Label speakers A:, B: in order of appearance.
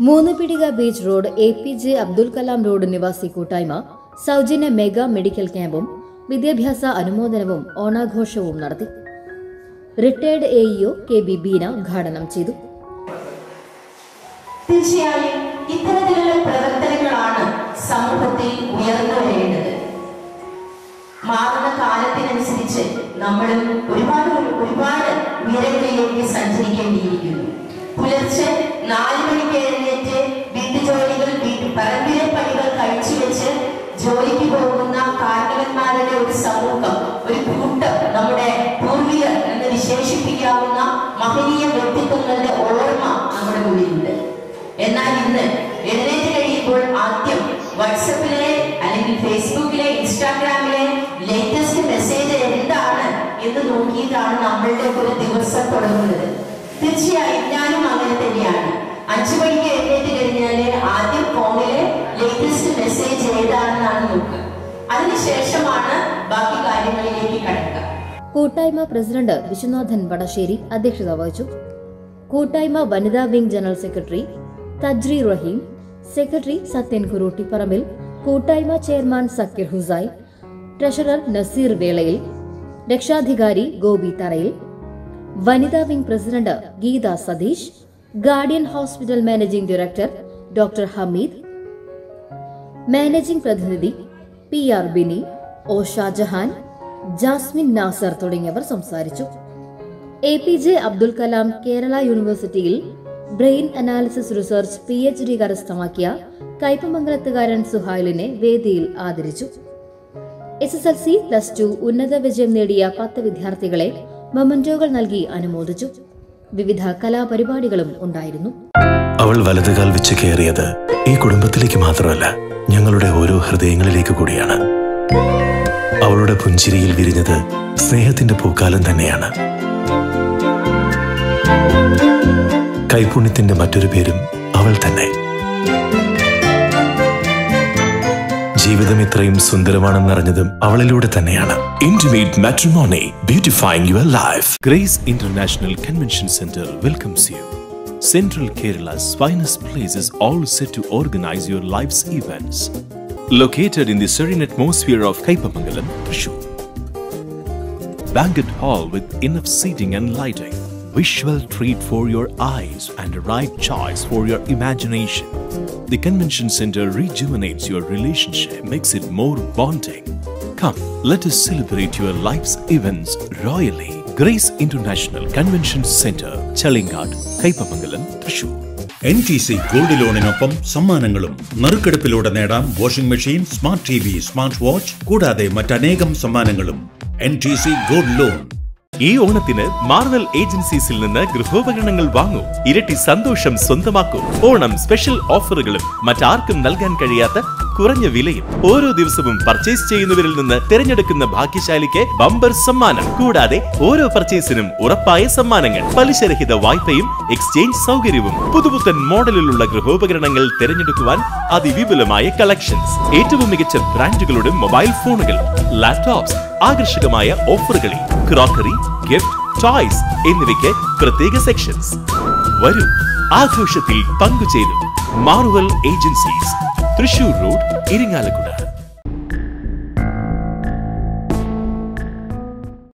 A: മൂന്ന് പിടിക beach road A P J Abdul Kalam road നിവാസി കൂട്ടായ്മ സൗജന്യ മെഗാ മെഡിക്കൽ ക്യാമ്പും വിദ്യാഭ്യാസ അനുമോദനവും ഓണാഘോഷവും നടത്തി retired A EO K B Beena ഉദ്ഘാടനം ചെയ്തു
B: തീർച്ചയായും ഇത്തരത്തിലുള്ള പ്രവർത്തനങ്ങളാണ് സമൂഹത്തിൽ ഉയർന്നു വരേണ്ടത് മാറുന്ന കാലത്തിനനുസരിച്ച് നമ്മളും ഒരുപാട് ഒരുപാട് ഉയരങ്ങളിലേക്ക് സഞ്ചരിക്കേണ്ടിയിരിക്കുന്നു പുലർച്ചെ നാല് മണിക്ക് എഴുന്നേറ്റ് വീട്ടുജോലികൾ വീട്ടു പറമ്പിലെ പണികൾ കഴിച്ചു വെച്ച് ജോലിക്ക് പോകുന്ന കാരണവന്മാരുടെ ഒരു സമൂഹം ഒരു കൂട്ടം നമ്മുടെ പൂർവികർ എന്ന് വിശേഷിപ്പിക്കാവുന്ന മഹനീയ വ്യക്തിത്വങ്ങളുടെ ഓർമ്മ നമ്മുടെ മുന്നിലുണ്ട് എന്നാൽ ഇന്ന് എഴുന്നേറ്റ് കഴിയുമ്പോൾ ആദ്യം വാട്സപ്പിലെ അല്ലെങ്കിൽ ഫേസ്ബുക്കിലെ ഇൻസ്റ്റാഗ്രാമിലെ ലേറ്റസ്റ്റ് മെസ്സേജ് എന്താണ് എന്ന് നോക്കിയിട്ടാണ് നമ്മളുടെ ഒരു ദിവസം തുടങ്ങുന്നത് തീർച്ചയായും ഞാനും അങ്ങനെ തന്നെയാണ് അഞ്ചു മണിക്ക് എഴുന്നേറ്റ് കഴിഞ്ഞാല് ആദ്യം ഫോണിലെ ലേറ്റസ്റ്റ് മെസ്സേജ് ഏതാണെന്നാണ് നോക്കുക അതിനുശേഷമാണ് ബാക്കി കാര്യങ്ങളിലേക്ക് കടക്കുക
A: കൂട്ടായ്മ പ്രസിഡന്റ് വിശ്വനാഥൻ വടശ്ശേരി അധ്യക്ഷത വഹിച്ചു കൂട്ടായ്മ വനിതാ wing general secretary Tajri Rahim secretary Sathyan Kuruttiparambil കൂട്ടായ്മ ചെയർമാൻ സക്കീർ ഹുസൈൻ ട്രഷറർ നസീർ വേളയിൽ രക്ഷാധികാരി ഗോപി തറയിൽ വനിതാ wing president Geetha Satheesh guardian hospital managing director doctor Hameed managing പ്രതിനിധി P R Bini O Shajahan Jasmine Nasar തുടങ്ങിയവർ സംസാരിച്ചു A P J Abdul Kalam Kerala യൂണിവേഴ്സിറ്റിയിൽ brain analysis research P H D കരസ്ഥമാക്കിയ കയ്പമംഗലത്തുകാരൻ സുഹൈലിനെ വേദിയിൽ ആദരിച്ചു S S L C plus two ഉന്നത വിജയം നേടിയ പത്ത് വിദ്യാർത്ഥികളെ മൊമന്റോകൾ നൽകി അനുമോദിച്ചു വിവിധ കലാപരിപാടികളും ഉണ്ടായിരുന്നു
C: അവൾ വലതുകാൽ വെച്ച് കയറിയത് ഈ കുടുംബത്തിലേക്ക് മാത്രമല്ല ഞങ്ങളുടെ ഓരോ ഹൃദയങ്ങളിലേക്ക് കൂടിയാണ് അവളുടെ പുഞ്ചിരിയിൽ വിരിഞ്ഞത് സ്നേഹത്തിന്റെ പൂക്കാലം തന്നെയാണ് കൈപുണ്യത്തിന്റെ മറ്റൊരു പേരും അവൾ തന്നെ ജീവിതം ഇത്രയും സുന്ദരമാണെന്നറിഞ്ഞതും അവളിലൂടെ തന്നെയാണ് intimate matrimony beautifying your life grace international convention center welcomes you Central Kerala's finest place is all set to organize your life's events. Located in the serene atmosphere of Kaipamangalam, Thrissur. Banquet hall with enough seating and lighting. Visual treat for your eyes and a right choice for your imagination. The convention center rejuvenates your relationship, makes it more bonding. Come, let us celebrate your life's events royally. Grace International Convention Center, Chalingad, Kaipamangalam, Thrissur.
D: N T C gold ലോണിനൊപ്പം സമ്മാനങ്ങളും നറുക്കെടുപ്പിലൂടെ നേടാം washing machine smart T V smart watch കൂടാതെ മറ്റനേകം സമ്മാനങ്ങളും N T C gold loan
E: ഈ ഓണത്തിന് Marvel ഏജൻസീസിൽ നിന്ന് ഗൃഹോപകരണങ്ങൾ വാങ്ങൂ ഇരട്ടി സന്തോഷം സ്വന്തമാക്കൂ ഓണം സ്പെഷ്യൽ ഓഫറുകളും മറ്റാർക്കും നൽകാൻ കഴിയാത്ത കുറഞ്ഞ വിലയും ഓരോ ദിവസവും പർച്ചേസ് ചെയ്യുന്നവരിൽ നിന്ന് തിരഞ്ഞെടുക്കുന്ന ഭാഗ്യശാലിക്ക് ബമ്പർ സമ്മാനം കൂടാതെ ഓരോ പർച്ചേസിനും ഉറപ്പായ സമ്മാനങ്ങൾ പലിശരഹിത വായ്പയും എക്സ്ചേഞ്ച് സൗകര്യവും പുതുപുത്തൻ മോഡലിലുള്ള ഗൃഹോപകരണങ്ങൾ തിരഞ്ഞെടുക്കുവാൻ അതിവിപുലമായ കളക്ഷൻസ് ഏറ്റവും മികച്ച ബ്രാൻഡുകളുടെ മൊബൈൽ ഫോണുകൾ ലാപ്ടോപ്സ് ആകർഷകമായ ഓഫറുകളിൽ ക്രോക്കറി ഗിഫ്റ്റ് ടോയ്സ് എന്നിവയ്ക്ക് പ്രത്യേക സെക്ഷൻസ് വരൂ ആഘോഷത്തിൽ പങ്കുചേരും Marvel agencies Thrissur road Irinjalakuda